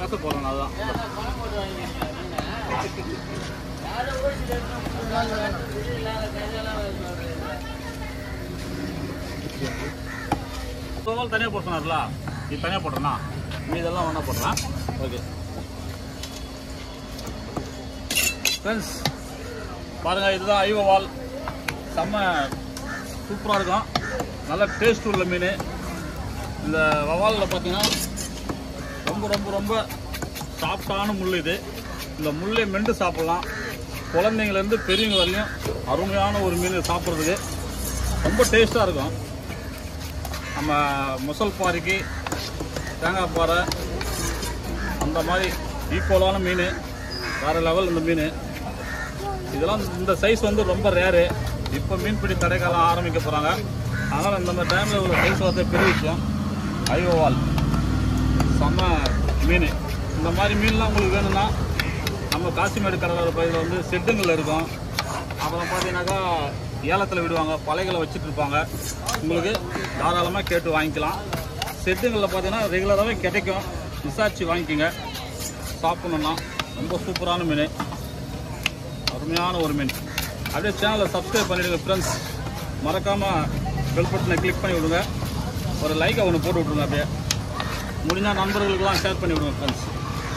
கச போடுறேன் அதுதான் தோல் தனியாக போட சொன்னார்ல இது தனியாக போடுறேன்னா மீதெல்லாம் ஒன்றா போடுறேன் ஓகே ஃப்ரெண்ட்ஸ் பாருங்கள் இதுதான் ஐவ வால் செம்ம சூப்பராக இருக்கும் நல்ல டேஸ்ட் உள்ள மீன் இந்த வவாலில் பார்த்தீங்கன்னா ரொம்ப ரொம்ப ரொம்ப சாஃப்டான முள் இது இந்த முள்ளை மெண்டு சாப்பிட்லாம் குழந்தைங்கலேருந்து பெரியவங்க வரையும் அருமையான ஒரு மீன் சாப்பிட்றதுக்கு ரொம்ப டேஸ்ட்டாக இருக்கும் நம்ம முசல் பாறைக்கு தேங்காய் பாறை அந்த மாதிரி ஈக்குவலான மீன் வேறு லெவல் இந்த மீன் இதெல்லாம் இந்த சைஸ் வந்து ரொம்ப ரேரு இப்போ மீன்பிடி தடைக்காலம் ஆரம்பிக்க போகிறாங்க அதனால் இந்த மாதிரி டைமில் ஒரு சைஸ் வந்து பெரிய விஷயம் ஐஓவால் செம்ம மீன் இந்த மாதிரி மீன்லாம் உங்களுக்கு வேணும்னா நம்ம காசிமேடு கடலோர பகுதியில் வந்து செட்டுங்கள் இருக்கும் அப்புறம் பார்த்தீங்கன்னாக்கா ஏலத்தில் விடுவாங்க பலைகளை வச்சுட்டு இருப்பாங்க உங்களுக்கு தாராளமாக கேட்டு வாங்கிக்கலாம் செட்டுங்களில் பார்த்தீங்கன்னா ரெகுலராகவே கிடைக்கும் விசாரிச்சு வாங்கிக்கோங்க சாப்பிட்ணுன்னா ரொம்ப சூப்பரான மீன் அருமையான ஒரு மீன் அப்படியே சேனலை சப்ஸ்கிரைப் பண்ணிவிடுங்க ஃப்ரெண்ட்ஸ் மறக்காமல் பெல் பட்டனை கிளிக் பண்ணி விடுங்க ஒரு லைக்கை ஒன்று போட்டு விட்ருங்க அப்படியே முடிஞ்சால் நண்பர்களுக்கெல்லாம் ஷேர் பண்ணி விடுங்க ஃப்ரெண்ட்ஸ்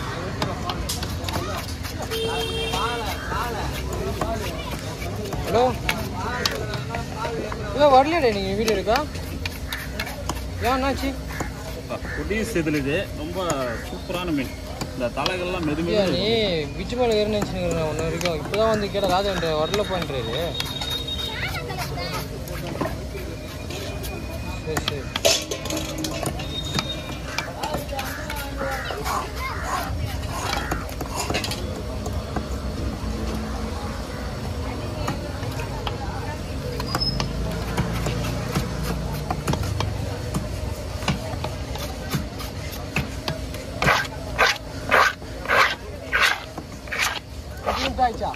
ஹலோ இல்லை வரலையாடே நீங்கள் வீடியோ இருக்கா ஏன் என்னாச்சு குடி செதில் இது ரொம்ப சூப்பரான மீன் இந்த தலைகள்லாம் மெது ஐயா மெது நீ பிச்சு மேலே ஏறி நினச்சினுக்கிறேன் ஒன்று வரைக்கும் இப்போ தான் வந்து கேட்ட ராஜா வரல பண்ணுறாரு சரி சரி ஆயிடுச்சா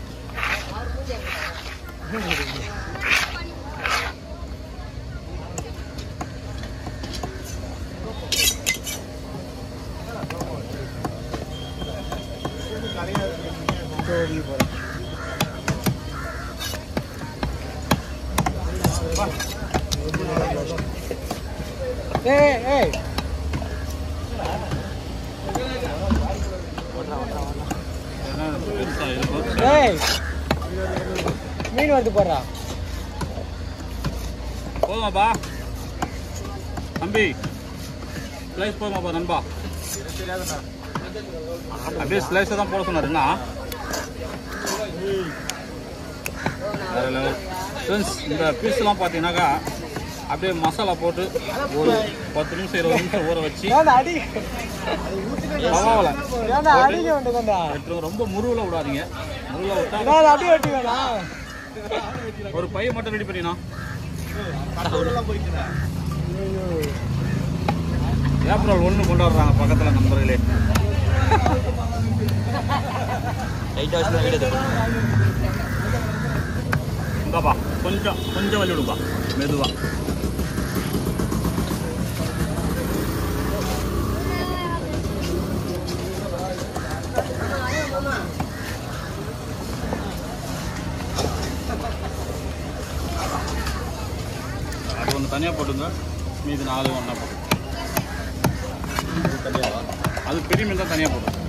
ஏய் ஏய் ஏன்னா பெருசா இருக்கும் ஏய் மீன் வந்து போடுறா போதுமாப்பா தம்பி ஸ்லைஸ் போதுமாப்பா நண்பா அப்படியே ஸ்லைஸை தான் போட சொன்னாருண்ணா வேறு லெவல் ஃப்ரெண்ட்ஸ் இந்த பீஸ்லாம் பார்த்தீங்கன்னாக்கா அப்படியே மசாலா போட்டு ஒரு பத்து நிமிஷம் இருபது நிமிஷம் ஊற வச்சு ஏன்டா அடி பரவாயில்ல ஏன்டா அடிக்க வேண்டியதாண்டா வெட்டுறது ரொம்ப முருவில் விடாதீங்க முருவில் விட்டா நான் அடி வெட்டி வேணா ஒரு பைய மட்டும் ரெடி பண்ணினா ஏப்ரல் ஒன்று கொண்டாடுறாங்க பக்கத்தில் நண்பர்களே இந்தாப்பா கொஞ்சம் கொஞ்சம் வலி விடுப்பா மெதுவா அது ஒன்று தனியாக போட்டுங்க மீது நாலு ஒன்றா போட்டு இது தனியாவா? அது பெரிய மீன் தான் தனியாக போடும்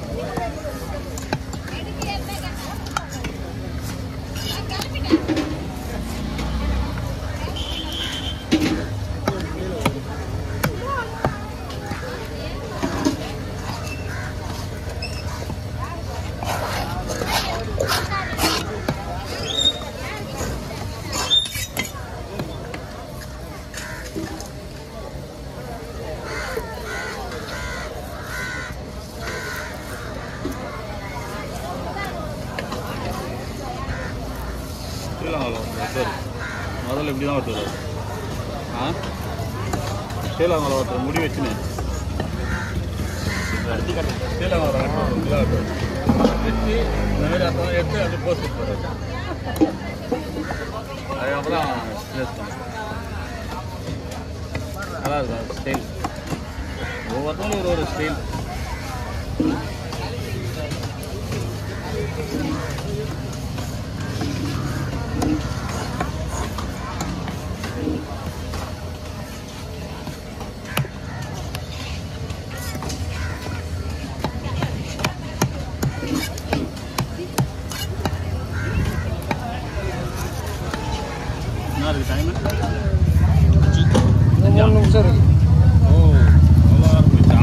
ஸ்ரீலங்காவில் ஒருத்தர் முதல்ல இப்படி தான் ஒருத்தர் ஆ ஸ்ரீலங்காவில் ஒருத்தர் முடி வச்சுன்னு ஸ்ரீலங்காவில் ஒருத்தர் இப்படி தான் ஒருத்தர் வச்சு இந்த மாதிரி அப்புறம் எடுத்து அப்படி போஸ்ட் கொடுப்பாரு அதுக்கப்புறம் ட்ரெஸ் பண்ணேன் நல்லா இருக்கும் ஸ்டைல் ஒவ்வொருத்தரும் ஒரு ஒரு ஸ்டைல் என்ன இருக்கு டைமு இன்னும் மூணு நிமிஷம் இருக்கு ஓ அவ்வளோ இருந்துச்சா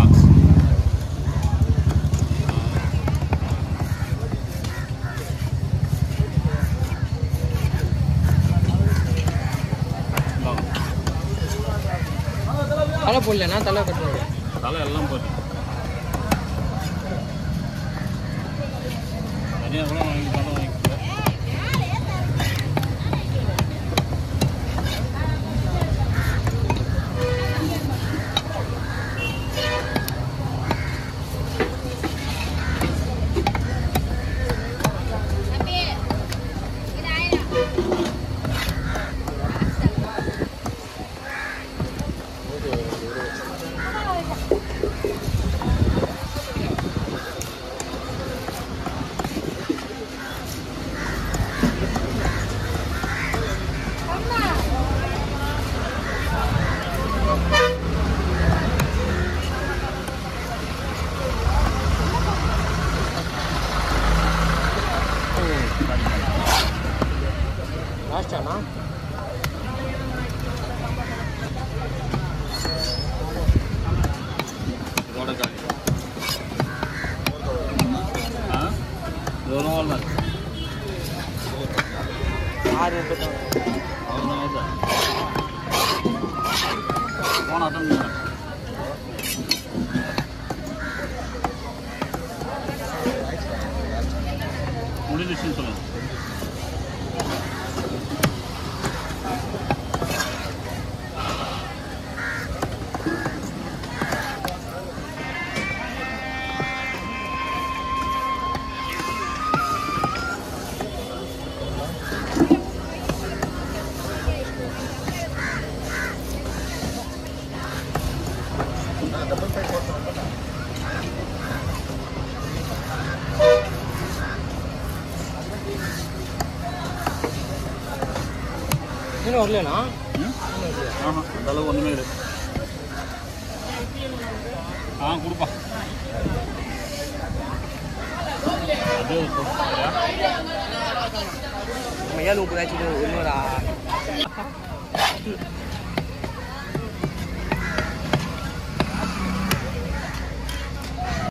தலை போடலண்ணா தலை கட்டணும் தலை எல்லாம் போட்டு தனியாக கூட வாங்கி தலை வாங்கிக்கல லாஸ்டாண்ணா இதோட காலி ஆ இது ஒரு நாள் தான் ஆறு முப்பத்தாறு அவ்வளோதான் வருதா போன அட்டன் பண்ண முடிஞ்சிச்சுன்னு சொல்லுங்க இன்னும் வரலண்ணா ம் ஆஹா அந்த அளவு ஒன்றுமே கிடையாது ஆ கொடுப்பா அப்படியே ஒரு பொருள் சரியா? நம்ம ஏழு முப்பதாச்சும் இன்னொரு